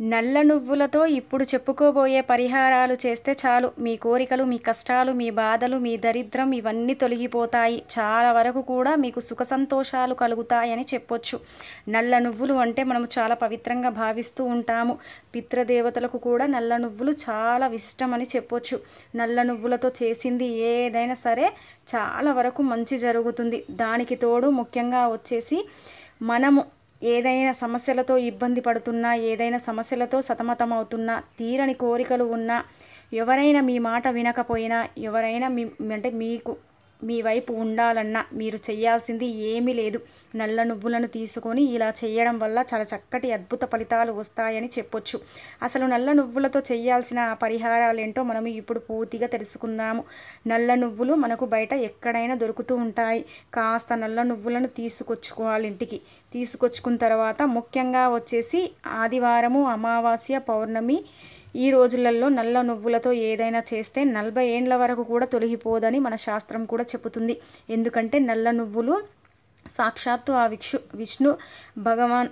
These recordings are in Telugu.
నల్ల నువ్వులతో ఇప్పుడు చెప్పుకోబోయే పరిహారాలు చేస్తే చాలు మీ కోరికలు మీ కష్టాలు మీ బాధలు మీ దరిద్రం ఇవన్నీ తొలగిపోతాయి చాలా వరకు కూడా మీకు సుఖ సంతోషాలు కలుగుతాయని చెప్పొచ్చు నల్ల నువ్వులు అంటే మనము చాలా పవిత్రంగా భావిస్తూ ఉంటాము పితృదేవతలకు కూడా నల్ల నువ్వులు చాలా ఇష్టమని చెప్పొచ్చు నల్ల నువ్వులతో చేసింది ఏదైనా సరే చాలా వరకు మంచి జరుగుతుంది దానికి తోడు ముఖ్యంగా వచ్చేసి మనము ఏదైనా సమస్యలతో ఇబ్బంది పడుతున్నా ఏదైనా సమస్యలతో సతమతమవుతున్నా తీరని కోరికలు ఉన్నా ఎవరైనా మీ మాట వినకపోయినా ఎవరైనా మీ అంటే మీకు మీ వైపు ఉండాలన్నా మీరు చేయాల్సింది ఏమీ లేదు నల్ల నువ్వులను తీసుకొని ఇలా చేయడం వల్ల చాలా చక్కటి అద్భుత ఫలితాలు వస్తాయని చెప్పొచ్చు అసలు నల్ల నువ్వులతో చేయాల్సిన పరిహారాలు ఏంటో మనం ఇప్పుడు పూర్తిగా తెలుసుకుందాము నల్ల నువ్వులు మనకు బయట ఎక్కడైనా దొరుకుతూ ఉంటాయి కాస్త నల్ల నువ్వులను తీసుకొచ్చుకోవాలి ఇంటికి తీసుకొచ్చుకున్న తర్వాత ముఖ్యంగా వచ్చేసి ఆదివారము అమావాస్య పౌర్ణమి ఈ రోజులలో నల్ల నువ్వులతో ఏదైనా చేస్తే నలభై ఏండ్ల వరకు కూడా తొలగిపోదని మన శాస్త్రం కూడా చెబుతుంది ఎందుకంటే నల్ల నువ్వులు సాక్షాత్తు ఆ విక్షు విష్ణు భగవాన్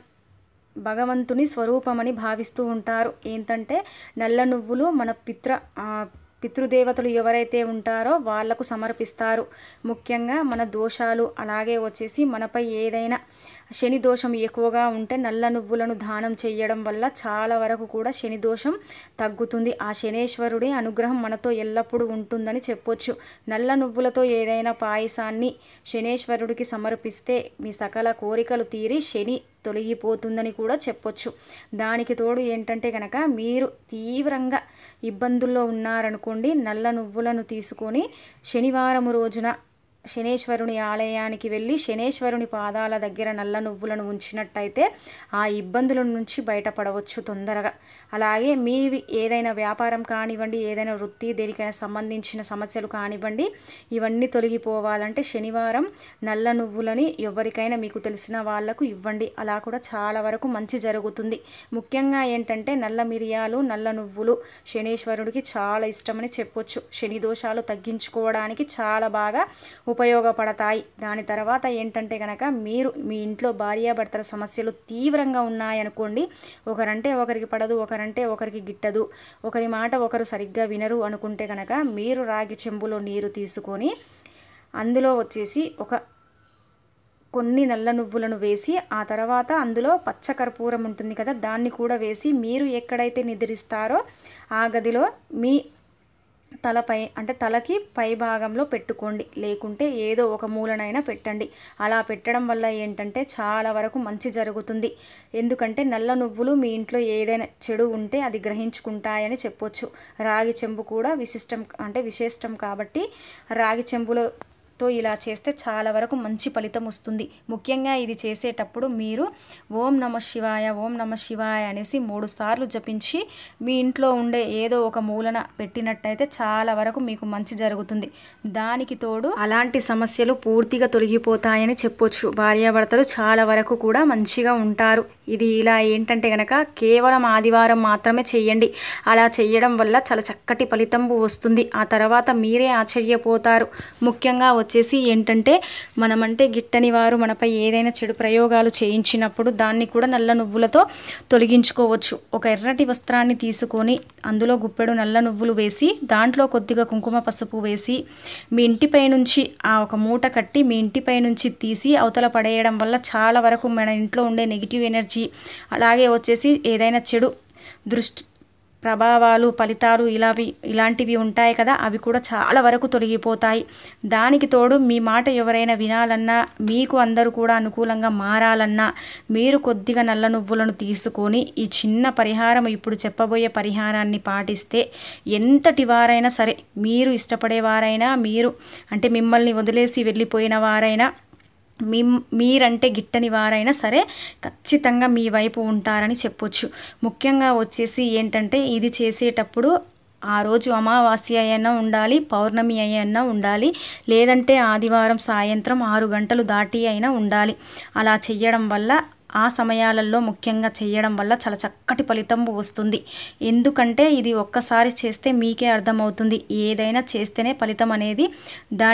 భగవంతుని స్వరూపమని భావిస్తూ ఉంటారు ఏంటంటే నల్ల నువ్వులు మన పిత్ర ఆ, పితృదేవతలు ఎవరైతే ఉంటారో వాళ్లకు సమర్పిస్తారు ముఖ్యంగా మన దోషాలు అలాగే వచ్చేసి మనపై ఏదైనా శని దోషం ఎక్కువగా ఉంటే నల్ల నువ్వులను దానం చేయడం వల్ల చాలా వరకు కూడా శని దోషం తగ్గుతుంది ఆ శనేశ్వరుడి అనుగ్రహం మనతో ఎల్లప్పుడూ ఉంటుందని చెప్పొచ్చు నల్ల నువ్వులతో ఏదైనా పాయసాన్ని శనేశ్వరుడికి సమర్పిస్తే మీ సకల కోరికలు తీరి శని తొలగిపోతుందని కూడా చెప్పొచ్చు దానికి తోడు ఏంటంటే కనుక మీరు తీవ్రంగా ఇబ్బందుల్లో ఉన్నారనుకోండి నల్ల నువ్వులను తీసుకొని శనివారం రోజున శనేశ్వరుని ఆలయానికి వెళ్ళి శనేశ్వరుని పాదాల దగ్గర నల్ల నువ్వులను ఉంచినట్టయితే ఆ ఇబ్బందుల నుంచి బయటపడవచ్చు తొందరగా అలాగే మీ ఏదైనా వ్యాపారం కానివ్వండి ఏదైనా వృత్తి దేనికైనా సంబంధించిన సమస్యలు కానివ్వండి ఇవన్నీ తొలగిపోవాలంటే శనివారం నల్ల నువ్వులని ఎవరికైనా మీకు తెలిసిన వాళ్లకు ఇవ్వండి అలా కూడా చాలా వరకు మంచి జరుగుతుంది ముఖ్యంగా ఏంటంటే నల్ల మిరియాలు నల్ల నువ్వులు శనీశ్వరుడికి చాలా ఇష్టమని చెప్పొచ్చు శని దోషాలు తగ్గించుకోవడానికి చాలా బాగా ఉపయోగపడతాయి దాని తర్వాత ఏంటంటే కనుక మీరు మీ ఇంట్లో భార్యాభర్తల సమస్యలు తీవ్రంగా ఉన్నాయనుకోండి ఒకరంటే ఒకరికి పడదు ఒకరంటే ఒకరికి గిట్టదు ఒకరి మాట ఒకరు సరిగ్గా వినరు అనుకుంటే కనుక మీరు రాగి చెంబులో నీరు తీసుకొని అందులో వచ్చేసి ఒక కొన్ని నల్ల నువ్వులను వేసి ఆ తర్వాత అందులో పచ్చ కర్పూరం ఉంటుంది కదా దాన్ని కూడా వేసి మీరు ఎక్కడైతే నిద్రిస్తారో ఆ గదిలో మీ తలపై అంటే తలకి పై భాగంలో పెట్టుకోండి లేకుంటే ఏదో ఒక మూలనైనా పెట్టండి అలా పెట్టడం వల్ల ఏంటంటే చాలా వరకు మంచి జరుగుతుంది ఎందుకంటే నల్ల నువ్వులు మీ ఇంట్లో ఏదైనా చెడు ఉంటే అది గ్రహించుకుంటాయని చెప్పొచ్చు రాగి చెంబు కూడా విశిష్టం అంటే విశిష్టం కాబట్టి రాగి చెంబులో తో ఇలా చేస్తే చాలా వరకు మంచి ఫలితం వస్తుంది ముఖ్యంగా ఇది చేసేటప్పుడు మీరు ఓం నమ శివాయ ఓం నమ శివాయ అనేసి మూడు సార్లు జపించి మీ ఇంట్లో ఉండే ఏదో ఒక మూలన పెట్టినట్టయితే చాలా వరకు మీకు మంచి జరుగుతుంది దానికి తోడు అలాంటి సమస్యలు పూర్తిగా తొలగిపోతాయని చెప్పొచ్చు భార్యాభర్తలు చాలా వరకు కూడా మంచిగా ఉంటారు ఇది ఇలా ఏంటంటే గనక కేవలం ఆదివారం మాత్రమే చేయండి అలా చేయడం వల్ల చాలా చక్కటి ఫలితం వస్తుంది ఆ తర్వాత మీరే ఆశ్చర్యపోతారు ముఖ్యంగా వచ్చేసి ఏంటంటే మనమంటే గిట్టని వారు మనపై ఏదైనా చెడు ప్రయోగాలు చేయించినప్పుడు దాన్ని కూడా నల్ల నువ్వులతో తొలగించుకోవచ్చు ఒక ఎర్రటి వస్త్రాన్ని తీసుకొని అందులో గుప్పెడు నల్ల నువ్వులు వేసి దాంట్లో కొద్దిగా కుంకుమ పసుపు వేసి మీ ఇంటిపై నుంచి ఆ ఒక మూట కట్టి మీ ఇంటిపై నుంచి తీసి అవతల పడేయడం వల్ల చాలా వరకు మన ఇంట్లో ఉండే నెగిటివ్ ఎనర్జీ అలాగే వచ్చేసి ఏదైనా చెడు దృష్టి ప్రభావాలు ఫలితాలు ఇలావి ఇలాంటివి ఉంటాయి కదా అవి కూడా చాలా వరకు తొలగిపోతాయి దానికి తోడు మీ మాట ఎవరైనా వినాలన్నా మీకు అందరూ కూడా అనుకూలంగా మారాలన్నా మీరు కొద్దిగా నల్ల నువ్వులను తీసుకొని ఈ చిన్న పరిహారం ఇప్పుడు చెప్పబోయే పరిహారాన్ని పాటిస్తే ఎంతటి వారైనా సరే మీరు ఇష్టపడేవారైనా మీరు అంటే మిమ్మల్ని వదిలేసి వెళ్ళిపోయిన వారైనా మీ మీరంటే గిట్టని వారైనా సరే ఖచ్చితంగా మీ వైపు ఉంటారని చెప్పొచ్చు ముఖ్యంగా వచ్చేసి ఏంటంటే ఇది చేసేటప్పుడు ఆ రోజు అమావాస్య అయినా ఉండాలి పౌర్ణమి అయినా ఉండాలి లేదంటే ఆదివారం సాయంత్రం ఆరు గంటలు దాటి అయినా ఉండాలి అలా చెయ్యడం వల్ల ఆ సమయాలలో ముఖ్యంగా చేయడం వల్ల చాలా చక్కటి ఫలితం వస్తుంది ఎందుకంటే ఇది ఒక్కసారి చేస్తే మీకే అర్థమవుతుంది ఏదైనా చేస్తేనే ఫలితం అనేది దాని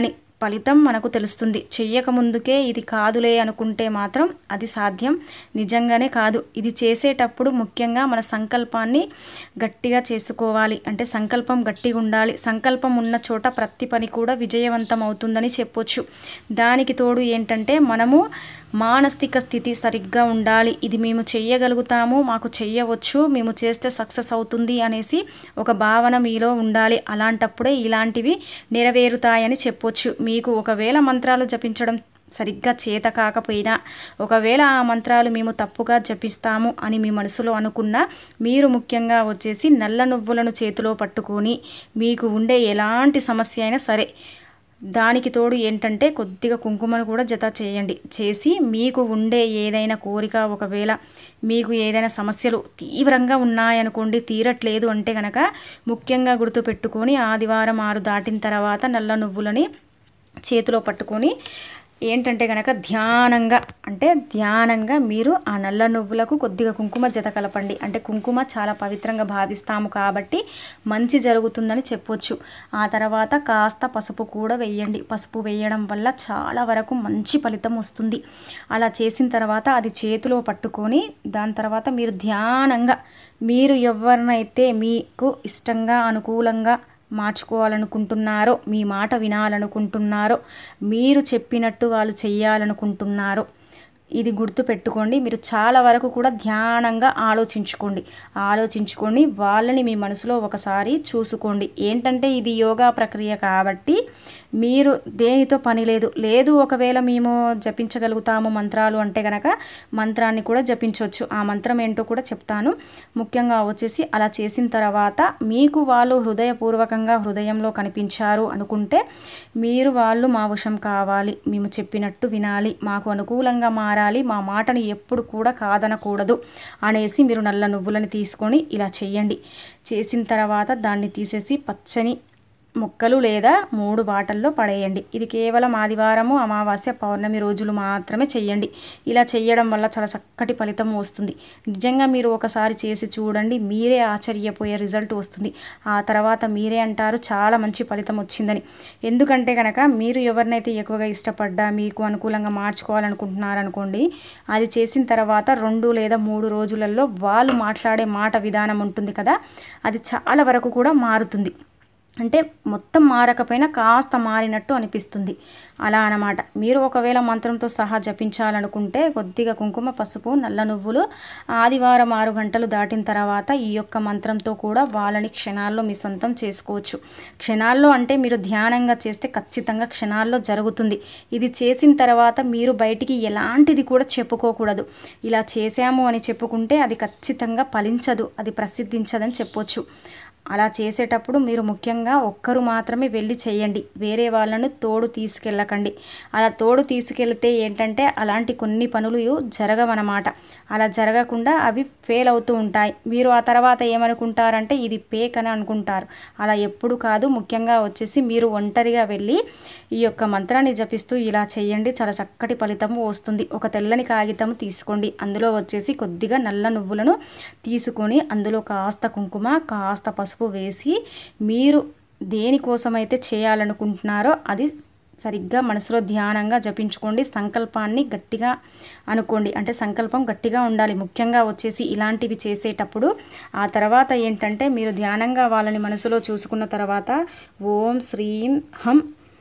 ఫలితం మనకు తెలుస్తుంది చెయ్యక ముందుకే ఇది కాదులే అనుకుంటే మాత్రం అది సాధ్యం నిజంగానే కాదు ఇది చేసేటప్పుడు ముఖ్యంగా మన సంకల్పాన్ని గట్టిగా చేసుకోవాలి అంటే సంకల్పం గట్టిగా ఉండాలి సంకల్పం ఉన్న చోట ప్రతి పని కూడా విజయవంతం అవుతుందని చెప్పొచ్చు దానికి తోడు ఏంటంటే మనము మానసిక స్థితి సరిగ్గా ఉండాలి ఇది మేము చెయ్యగలుగుతాము మాకు చెయ్యవచ్చు మేము చేస్తే సక్సెస్ అవుతుంది అనేసి ఒక భావన మీలో ఉండాలి అలాంటప్పుడే ఇలాంటివి నెరవేరుతాయని చెప్పొచ్చు మీకు ఒకవేళ మంత్రాలు జపించడం సరిగ్గా చేత కాకపోయినా ఒకవేళ ఆ మంత్రాలు మేము తప్పుగా జపిస్తాము అని మీ మనసులో అనుకున్నా మీరు ముఖ్యంగా వచ్చేసి నల్ల నువ్వులను చేతిలో పట్టుకొని మీకు ఉండే ఎలాంటి సమస్య అయినా సరే దానికి తోడు ఏంటంటే కొద్దిగా కుంకుమను కూడా జత చేయండి చేసి మీకు ఉండే ఏదైనా కోరిక ఒకవేళ మీకు ఏదైనా సమస్యలు తీవ్రంగా ఉన్నాయనుకోండి తీరట్లేదు అంటే కనుక ముఖ్యంగా గుర్తుపెట్టుకొని ఆదివారం ఆరు దాటిన తర్వాత నల్ల నువ్వులని చేతిలో పట్టుకొని ఏంటంటే కనుక ధ్యానంగా అంటే ధ్యానంగా మీరు ఆ నల్ల నువ్వులకు కొద్దిగా కుంకుమ జత కలపండి అంటే కుంకుమ చాలా పవిత్రంగా భావిస్తాము కాబట్టి మంచి జరుగుతుందని చెప్పొచ్చు ఆ తర్వాత కాస్త పసుపు కూడా వేయండి పసుపు వేయడం వల్ల చాలా వరకు మంచి ఫలితం వస్తుంది అలా చేసిన తర్వాత అది చేతిలో పట్టుకొని దాని తర్వాత మీరు ధ్యానంగా మీరు ఎవరినైతే మీకు ఇష్టంగా అనుకూలంగా మార్చుకోవాలనుకుంటున్నారో మీ మాట వినాలనుకుంటున్నారో మీరు చెప్పినట్టు వాళ్ళు చెయ్యాలనుకుంటున్నారో ఇది గుర్తు పెట్టుకోండి మీరు చాలా వరకు కూడా ధ్యానంగా ఆలోచించుకోండి ఆలోచించుకొని వాళ్ళని మీ మనసులో ఒకసారి చూసుకోండి ఏంటంటే ఇది యోగా ప్రక్రియ కాబట్టి మీరు దేనితో పని లేదు లేదు ఒకవేళ మేము జపించగలుగుతాము మంత్రాలు అంటే కనుక మంత్రాన్ని కూడా జపించవచ్చు ఆ మంత్రం ఏంటో కూడా చెప్తాను ముఖ్యంగా వచ్చేసి అలా చేసిన తర్వాత మీకు వాళ్ళు హృదయపూర్వకంగా హృదయంలో కనిపించారు అనుకుంటే మీరు వాళ్ళు మా వశం కావాలి మేము చెప్పినట్టు వినాలి మాకు అనుకూలంగా మారాలి మా మాటని ఎప్పుడు కూడా కాదనకూడదు అనేసి మీరు నల్ల నువ్వులని తీసుకొని ఇలా చేయండి చేసిన తర్వాత దాన్ని తీసేసి పచ్చని మొక్కలు లేదా మూడు బాటల్లో పడేయండి ఇది కేవలం ఆదివారము అమావాస్య పౌర్ణమి రోజులు మాత్రమే చెయ్యండి ఇలా చేయడం వల్ల చాలా చక్కటి ఫలితం వస్తుంది నిజంగా మీరు ఒకసారి చేసి చూడండి మీరే ఆశ్చర్యపోయే రిజల్ట్ వస్తుంది ఆ తర్వాత మీరే అంటారు చాలా మంచి ఫలితం వచ్చిందని ఎందుకంటే కనుక మీరు ఎవరినైతే ఎక్కువగా ఇష్టపడ్డా మీకు అనుకూలంగా మార్చుకోవాలనుకుంటున్నారనుకోండి అది చేసిన తర్వాత రెండు లేదా మూడు రోజులలో వాళ్ళు మాట్లాడే మాట విధానం ఉంటుంది కదా అది చాలా వరకు కూడా మారుతుంది అంటే మొత్తం మారకపోయినా కాస్త మారినట్టు అనిపిస్తుంది అలా అన్నమాట మీరు ఒకవేళ మంత్రంతో సహా జపించాలనుకుంటే కొద్దిగా కుంకుమ పసుపు నల్ల నువ్వులు ఆదివారం ఆరు గంటలు దాటిన తర్వాత ఈ యొక్క మంత్రంతో కూడా వాళ్ళని క్షణాల్లో మీ సొంతం చేసుకోవచ్చు క్షణాల్లో అంటే మీరు ధ్యానంగా చేస్తే ఖచ్చితంగా క్షణాల్లో జరుగుతుంది ఇది చేసిన తర్వాత మీరు బయటికి ఎలాంటిది కూడా చెప్పుకోకూడదు ఇలా చేశాము అని చెప్పుకుంటే అది ఖచ్చితంగా ఫలించదు అది ప్రసిద్ధించదని చెప్పొచ్చు అలా చేసేటప్పుడు మీరు ముఖ్యంగా ఒక్కరు మాత్రమే వెళ్ళి చేయండి వేరే వాళ్ళను తోడు తీసుకెళ్ళకండి అలా తోడు తీసుకెళ్తే ఏంటంటే అలాంటి కొన్ని పనులు జరగవన్నమాట అలా జరగకుండా అవి ఫెయిల్ అవుతూ ఉంటాయి మీరు ఆ తర్వాత ఏమనుకుంటారంటే ఇది పేక్ అని అనుకుంటారు అలా ఎప్పుడు కాదు ముఖ్యంగా వచ్చేసి మీరు ఒంటరిగా వెళ్ళి ఈ యొక్క మంత్రాన్ని జపిస్తూ ఇలా చేయండి చాలా చక్కటి ఫలితము వస్తుంది ఒక తెల్లని కాగితం తీసుకోండి అందులో వచ్చేసి కొద్దిగా నల్ల నువ్వులను తీసుకొని అందులో కాస్త కుంకుమ కాస్త పసుపు వేసి మీరు దేనికోసమైతే చేయాలనుకుంటున్నారో అది సరిగ్గా మనసులో ధ్యానంగా జపించుకోండి సంకల్పాన్ని గట్టిగా అనుకోండి అంటే సంకల్పం గట్టిగా ఉండాలి ముఖ్యంగా వచ్చేసి ఇలాంటివి చేసేటప్పుడు ఆ తర్వాత ఏంటంటే మీరు ధ్యానంగా వాళ్ళని మనసులో చూసుకున్న తర్వాత ఓం శ్రీం హం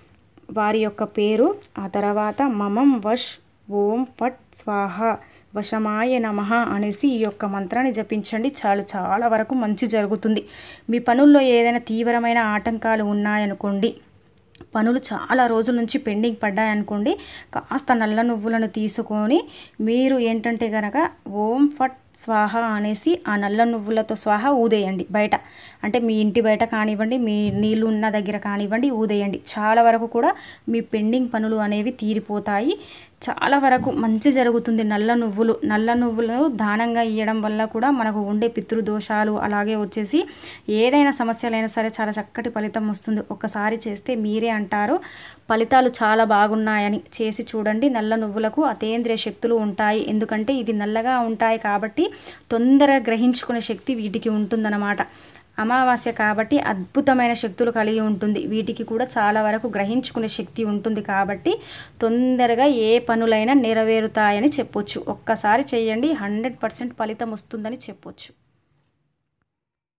వారి యొక్క పేరు ఆ తర్వాత మమం వష్ ఓం పట్ స్వాహ వశమాయ నమ అనేసి ఈ యొక్క మంత్రాన్ని జపించండి చాలు చాలా వరకు మంచి జరుగుతుంది మీ పనుల్లో ఏదైనా తీవ్రమైన ఆటంకాలు ఉన్నాయనుకోండి పనులు చాలా రోజుల నుంచి పెండింగ్ పడ్డాయనుకోండి కాస్త నల్ల నువ్వులను తీసుకొని మీరు ఏంటంటే కనుక ఓం ఫట్ స్వాహ అనేసి ఆ నల్ల నువ్వులతో స్వాహ ఊదేయండి బయట అంటే మీ ఇంటి బయట కానివ్వండి మీ నీళ్ళు ఉన్న దగ్గర కానివ్వండి ఊదేయండి చాలా వరకు కూడా మీ పెండింగ్ పనులు అనేవి తీరిపోతాయి చాలా వరకు మంచి జరుగుతుంది నల్ల నువ్వులు నల్ల నువ్వులు దానంగా ఇవ్వడం వల్ల కూడా మనకు ఉండే పితృదోషాలు అలాగే వచ్చేసి ఏదైనా సమస్యలైనా సరే చాలా చక్కటి ఫలితం వస్తుంది ఒక్కసారి చేస్తే మీరే అంటారు ఫలితాలు చాలా బాగున్నాయని చేసి చూడండి నల్ల నువ్వులకు అతేంద్రియ శక్తులు ఉంటాయి ఎందుకంటే ఇది నల్లగా ఉంటాయి కాబట్టి తొందరగా గ్రహించుకునే శక్తి వీటికి ఉంటుందన్నమాట అమావాస్య కాబట్టి అద్భుతమైన శక్తులు కలిగి ఉంటుంది వీటికి కూడా చాలా వరకు గ్రహించుకునే శక్తి ఉంటుంది కాబట్టి తొందరగా ఏ పనులైనా నెరవేరుతాయని చెప్పొచ్చు ఒక్కసారి చేయండి హండ్రెడ్ పర్సెంట్ ఫలితం వస్తుందని చెప్పొచ్చు